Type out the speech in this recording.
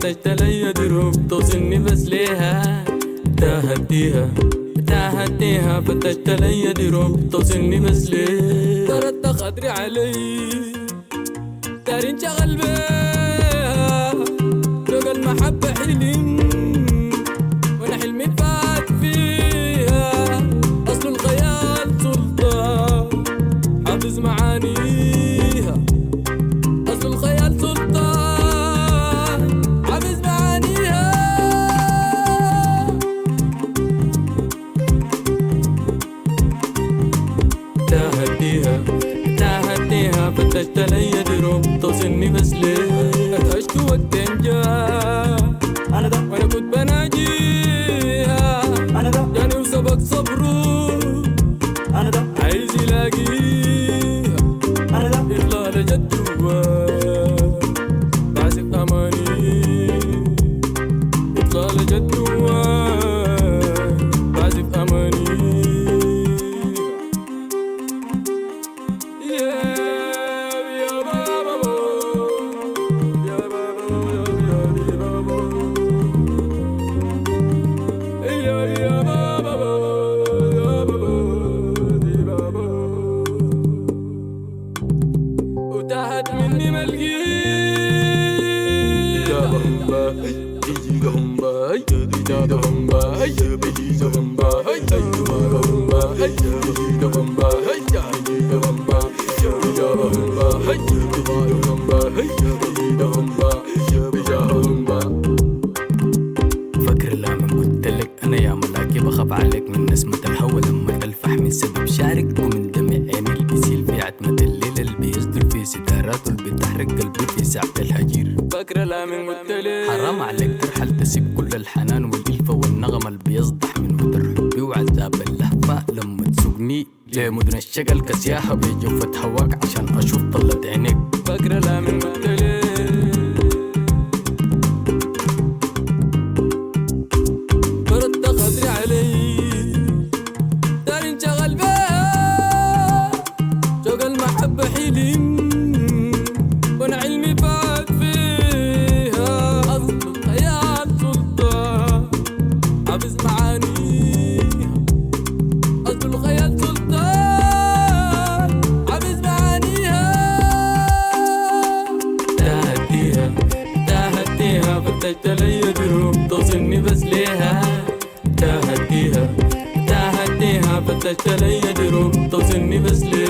فتشت لي دروب توصلني بس ليها تهديها تهديها فتشت لي دروب توصلني بس ليها تردت خدري علي داري انشغل بيها لقى المحبة حلم وانا حلمي فات فيها اصل الخيال سلطان حافظ معانيها اصل الخيال سلطان حافظ معانيها تهديها تهديها فتشت لي دروب توصلني بس ليه اتعشت وقت جاء انا ده وانا كنت بناجيها انا ده جاني وسبق صبره انا ده عايز يلاقيها انا ده يطلع لجد جواه بعزف اماني يطلع لجد جواه بعزف اماني يا يا بابا يا بابا يا يا بابا يا يا بابا يا بابا دي بابا وتحت مني ملقي يا بمبا يا بمبا يا بمبا يا بمبا يا بمبا يا بمبا فاكر لما قلت لك انا يا ملاكي بخاف عليك من نسمة الهوا لما تلفح من سبب شعرك ومن دمع عيني اللي بيسيل في عتمة الليل اللي بيصدر في ستاراته اللي بتحرق قلبي في ساعة الهجير فاكرة لا من قلت لي حرام عليك ترحل تسيب كل الحنان والإلفة والنغمة اللي بيصدح من ودر حبي وعذاب اللهفة لما تسوقني لمدن الشقل كسياحة بجوفة هواك عشان أشوف طلة عينيك فاكرة لا من قلت لي برد خدري علي داري انشغل بيها شوق المحبة حلم وانا علمي فات فيها اصل الخيال سلطان حافظ معانيها اصل الخيال سلطان حافظ معانيها تهديها تهديها فتشت لي دروب توصلني بس ليها تهديها تهديها فتشت لي دروب توصلني بس ليها